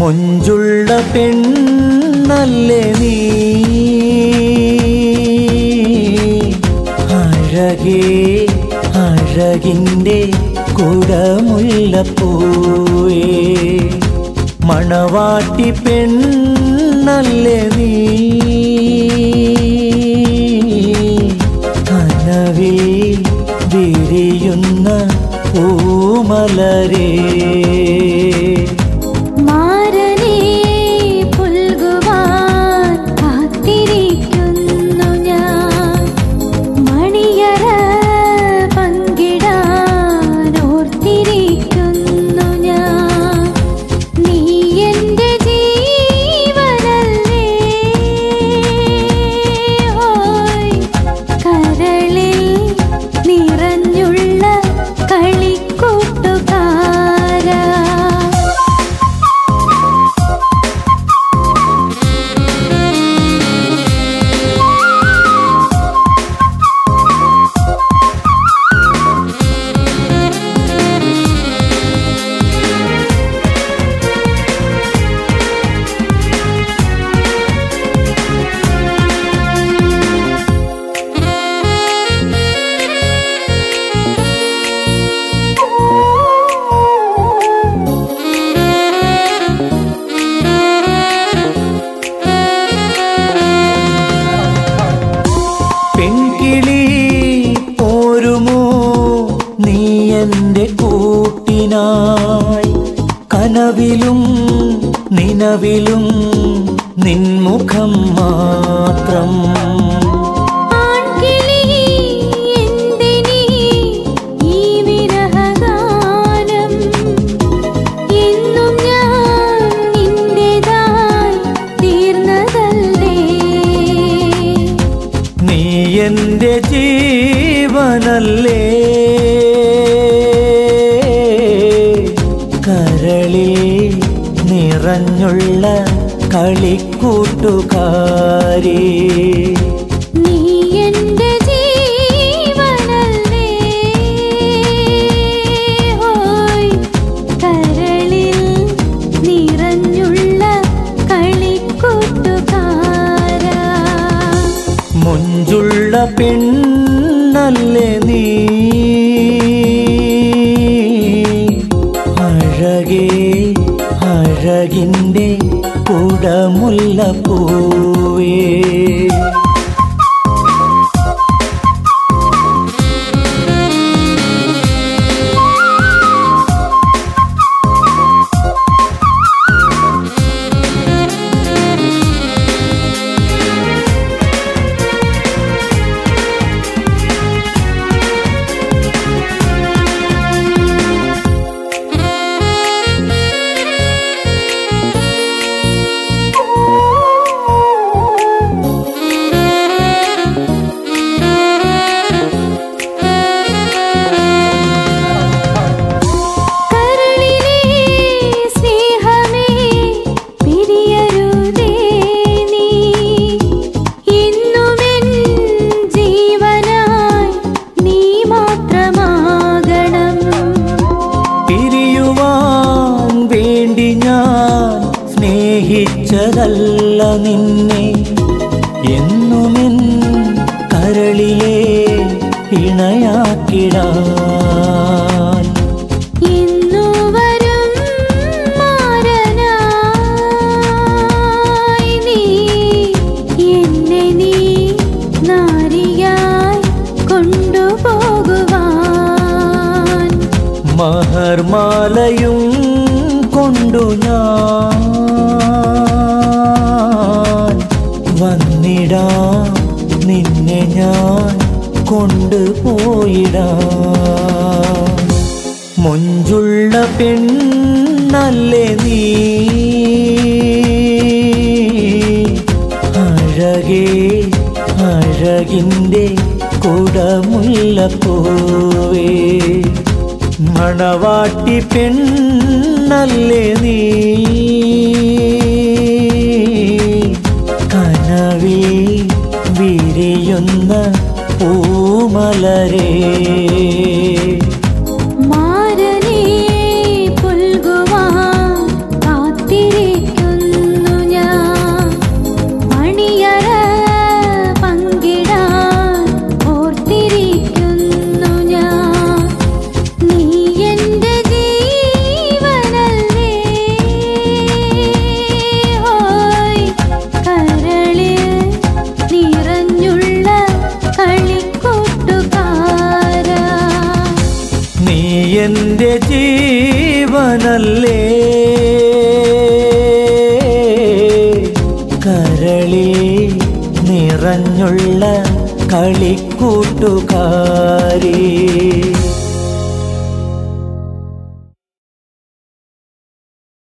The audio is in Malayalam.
മൊഞ്ചുള്ള പെണ്ണല്ലേ നീ അഴകേ അഴകിൻ്റെ കുടമുല്ലപ്പൂവേ മണവാട്ടി പെണ്ണല്ലേ നീ കനവിൽ വിരിയുന്ന പൂമലരേ മാരനേ പുൽകുവാൻ കാത്തിരിക്കുന്നു ഞാൻ മണിയറ പങ്കിടാൻ ഓർത്തിരിക്കുന്നു ഞാൻ നീ എൻ്റെ ജീവനല്ലേ ഓയ് കരളിൽ നിറഞ്ഞുള്ള കളിക്കൂട്ടുകാരാ പെൺകിളി പോരുമോ നീ എൻ്റെ കൂട്ടിനായി കനവിലും നിനവിലും നിൻമുഖം മാത്രം ആൺകിളി എന്തിനീ ഈ വിരഹഗാനം എന്നും ഞാൻ നിന്റേതായി തീർന്നതല്ലേ നീ എൻ്റെ ജീവനല്ലേ കരളിൽ നിറഞ്ഞുള്ള കളിക്കൂട്ടുകാരി നീ എൻ്റെ ജീവനല്ലേ ഹോയ് കരളിൽ നിറഞ്ഞുള്ള കളിക്കൂട്ടുകാരാ മുഞ്ചുള്ള പെണ്ണല്ലേ നീ അഴകേ അഴകിൻ്റെ കുടമുല്ല പൂവേ കരളിലെ സ്നേഹമേ പിരിയരുതേ നീ ഇന്നുമെൻ ജീവനായി നീ മാത്രമാകണം പിരിയുവാൻ വേണ്ടി ഞാൻ സ്നേഹിച്ചതല്ല നിന്നെ എന്നുമെൻ കരളിലെ ഇണയാക്കിടാൻ ഇന്നു വരും മാരനായി നീ എന്നെ നീ നാരിയായി കൊണ്ടുപോകുവാൻ മഹർമാലയും കൊണ്ടു ഞാൻ വന്നിടാം നിന്നെ ഞാൻ കൊണ്ടുപോയിടാം മൊഞ്ചുള്ള പെണ്ണല്ലേ നീ അഴകേ അഴകിൻ്റെ കുടമുല്ലപ്പൂവേ മണവാട്ടി പെണ്ണല്ലേ നീ കനവിൽ വിരിയുന്ന പൂമലരേ മാരനേ പുൽകുവാൻ കാത്തിരിക്കുന്നു എൻ്റെ ജീവനല്ലേ കരളിൽ നിറഞ്ഞുള്ള കളിക്കൂട്ടുകാരി